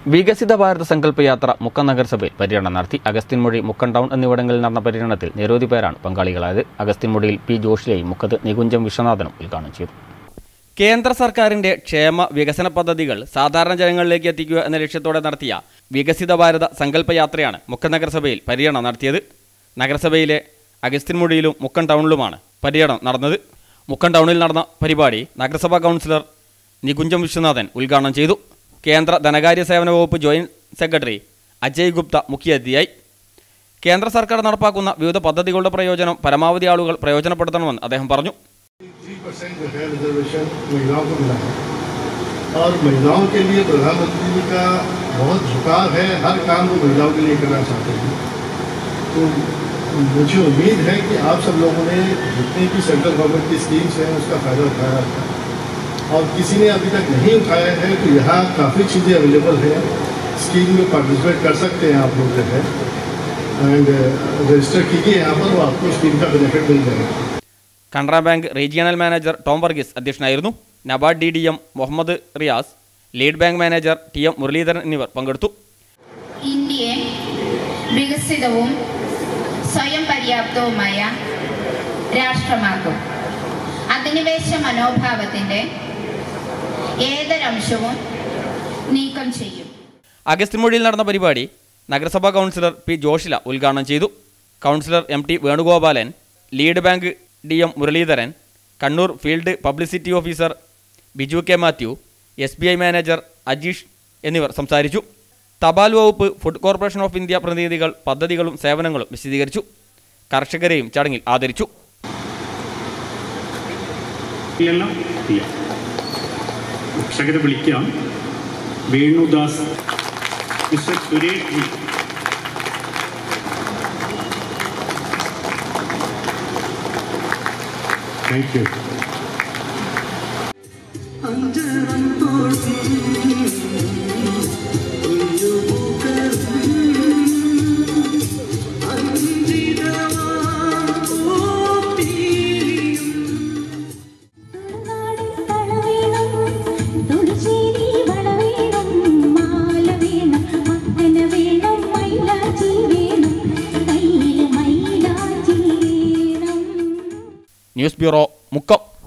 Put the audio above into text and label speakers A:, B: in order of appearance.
A: വികസിത ഭാരത സങ്കല്പ യാത്ര മുക്കം നഗരസഭയിൽ പര്യടനം നടത്തി അഗസ്ത്യൻമൊഴി മുക്കം ടൗൺ എന്നിവിടങ്ങളിൽ നടന്ന പര്യടനത്തിൽ നിരവധി പേരാണ് പങ്കാളികളായത് അഗസ്ത്യൻമൊഴിയിൽ പി ജോഷിലെയും മുക്കത്ത് നികുഞ്ചം വിശ്വനാഥനും ഉദ്ഘാടനം ചെയ്തു കേന്ദ്ര സർക്കാരിന്റെ ക്ഷേമ വികസന പദ്ധതികൾ സാധാരണ ജനങ്ങളിലേക്ക് എത്തിക്കുക എന്ന ലക്ഷ്യത്തോടെ നടത്തിയ വികസിത ഭാരത സങ്കല്പ യാത്രയാണ് മുക്കം നഗരസഭയിൽ പര്യടനം നടത്തിയത് നഗരസഭയിലെ അഗസ്ത്യൻമുടിയിലും മുക്കം ടൗണിലുമാണ് പര്യടനം നടന്നത് മുക്കം ടൗണിൽ നടന്ന പരിപാടി നഗരസഭാ കൗൺസിലർ നികുഞ്ചം വിശ്വനാഥൻ ഉദ്ഘാടനം ചെയ്തു കേന്ദ്ര ധനകാര്യ സേവന വകുപ്പ് ജോയിന്റ് സെക്രട്ടറി അജയ് ഗുപ്ത മുഖ്യാതിഥിയായി കേന്ദ്ര സർക്കാർ നടപ്പാക്കുന്ന വിവിധ പദ്ധതികളുടെ പ്രയോജനം പരമാവധി ആളുകൾ പ്രയോജനപ്പെടുത്തണമെന്ന് അദ്ദേഹം പറഞ്ഞു
B: थ्री परसेंट जो है रिजर्वेशन महिलाओं को मिला है और महिलाओं के लिए प्रधानमंत्री जी का बहुत झुकाव है हर काम वो महिलाओं के लिए करना चाहते हैं तो मुझे उम्मीद है कि आप सब लोगों ने जितनी भी सेंट्रल गवर्नमेंट की स्कीम्स हैं उसका फ़ायदा उठाया है और किसी ने अभी तक नहीं उठाया है तो यहाँ काफ़ी चीज़ें अवेलेबल हैं स्कीम में पार्टिसिपेट कर सकते हैं आप लोग जो है एंड रजिस्टर कीजिए यहाँ पर वो आपको स्कीम का बेनिफिट मिल जाएगा
A: Canara bank regional manager Tom Varghese അധ്യക്ഷനായിരുന്നു NABARD D D M Muhammad Riyas lead bank manager T M Muraleedharan എന്നിവർ പങ്കെടുത്തു
C: ഇന്ത്യയെ വികസിതവും സ്വയം പര്യാപ്തവുമായ രാഷ്ട്രമാക്കും അധിനിവേശ മനോഭാവത്തിൻ്റെ ഏതൊരംശവും നീക്കം ചെയ്യും
A: അഗസ്ത്യൻമൊഴിയിൽ നടന്ന പരിപാടി നഗരസഭാ കൗൺസിലർ പി ജോഷില ഉദ്ഘാടനം ചെയ്തു councillor M T Venugopalan lead bank D M Muraleedharan Kannur field publicity officer Biju K Mathew S B I manager Ajeesh എന്നിവർ സംസാരിച്ചു തപാൽ വകുപ്പ് ഫുഡ് കോർപ്പറേഷൻ ഓഫ് ഇന്ത്യ പ്രതിനിധികൾ പദ്ധതികളും സേവനങ്ങളും വിശദീകരിച്ചു കർഷകരെയും ചടങ്ങിൽ ആദരിച്ചു
D: ഇല്ലല്ലോ ഇല്ല രക്ഷകരെ വിളിക്കാം Venudas mister Suresh ji thank you
E: നാടിൻ കളവേണം തുടിച്ചേരി വളവേണം മാല വേണം മക്കന വേണം മൈലാച്ചി വേണം കയ്യിൽ മൈലാച്ചി വേണം
A: ന്യൂസ് ബ്യൂറോ മുക്കം